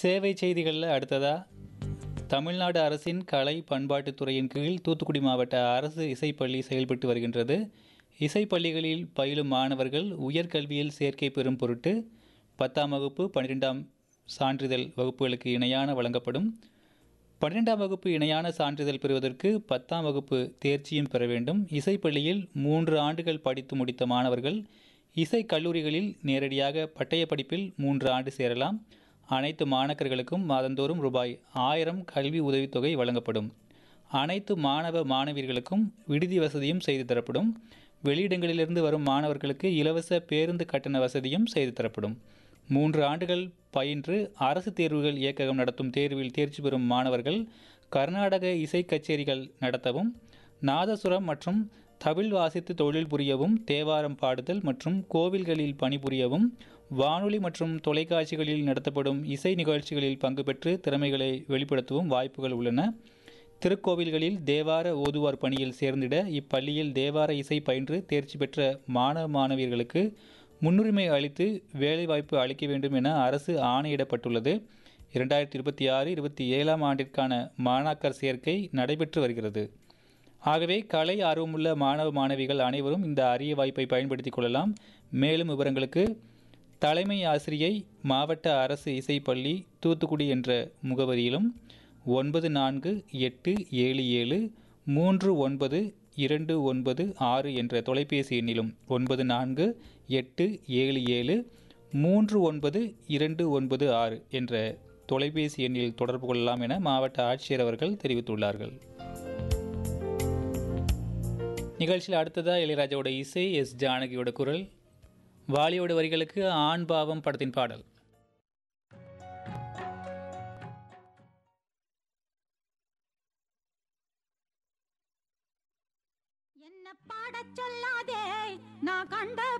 சேவை செய்திகளில் அடுத்ததா தமிழ்நாடு அரசின் கலை பண்பாட்டுத் துறையின் கீழ் தூத்துக்குடி மாவட்ட அரசு இசைப்பள்ளி செயல்பட்டு வருகின்றது இசைப்பள்ளிகளில் பயிலும் மாணவர்கள் உயர்கல்வியில் சேர்க்கை பெறும் பொருட்டு பத்தாம் வகுப்பு பன்னிரெண்டாம் சான்றிதழ் வகுப்புகளுக்கு இணையான வழங்கப்படும் பன்னிரெண்டாம் வகுப்பு இணையான சான்றிதழ் பெறுவதற்கு பத்தாம் வகுப்பு தேர்ச்சியும் பெற வேண்டும் இசைப்பள்ளியில் மூன்று ஆண்டுகள் படித்து முடித்த மாணவர்கள் இசை கல்லூரிகளில் நேரடியாக பட்டய படிப்பில் மூன்று ஆண்டு சேரலாம் அனைத்து மாணக்கர்களுக்கும் மாதந்தோறும் ரூபாய் ஆயிரம் கல்வி உதவித்தொகை வழங்கப்படும் அனைத்து மாணவ மாணவியர்களுக்கும் விடுதி வசதியும் செய்து தரப்படும் வெளியிடங்களிலிருந்து வரும் மாணவர்களுக்கு இலவச பேருந்து கட்டண வசதியும் செய்து தரப்படும் மூன்று ஆண்டுகள் பயின்று அரசு தேர்வுகள் இயக்ககம் நடத்தும் தேர்வில் தேர்ச்சி பெறும் மாணவர்கள் கர்நாடக இசை கச்சேரிகள் நடத்தவும் நாதசுரம் மற்றும் தவில் வாசித்து தொழில் புரியவும் தேவாரம் பாடுதல் மற்றும் கோவில்களில் பணிபுரியவும் வானொலி மற்றும் தொலைக்காட்சிகளில் நடத்தப்படும் இசை நிகழ்ச்சிகளில் பங்கு பெற்று திறமைகளை வெளிப்படுத்தவும் வாய்ப்புகள் உள்ளன திருக்கோவில்களில் தேவார ஓதுவார் பணியில் சேர்ந்திட இப்பள்ளியில் தேவார இசை பயின்று தேர்ச்சி பெற்ற மாணவ மாணவியர்களுக்கு முன்னுரிமை அளித்து வேலைவாய்ப்பு அளிக்க வேண்டும் என அரசு ஆணையிடப்பட்டுள்ளது இரண்டாயிரத்தி இருபத்தி ஆறு இருபத்தி ஏழாம் ஆண்டிற்கான மாணாக்கர் சேர்க்கை நடைபெற்று வருகிறது ஆகவே கலை ஆர்வமுள்ள மாணவ மாணவிகள் அனைவரும் இந்த அரிய வாய்ப்பை பயன்படுத்திக் கொள்ளலாம் மேலும் விவரங்களுக்கு தலைமை ஆசிரியை மாவட்ட அரசு இசைப்பள்ளி தூத்துக்குடி என்ற முகவரியிலும் ஒன்பது நான்கு எட்டு ஏழு ஏழு மூன்று ஒன்பது இரண்டு ஒன்பது ஆறு என்ற தொலைபேசி எண்ணிலும் ஒன்பது நான்கு எட்டு ஏழு ஏழு மூன்று ஒன்பது இரண்டு ஒன்பது ஆறு என்ற தொலைபேசி எண்ணில் தொடர்பு கொள்ளலாம் என மாவட்ட ஆட்சியர் அவர்கள் தெரிவித்துள்ளார்கள் நிகழ்ச்சியில் அடுத்ததாக இளையராஜாவோட இசை எஸ் ஜானகியோட குரல் வாலியோட வரிகளுக்கு ஆண் பாவம் படத்தின் பாடல் என்ன பாடச் சொல்லாதே நான் கண்ட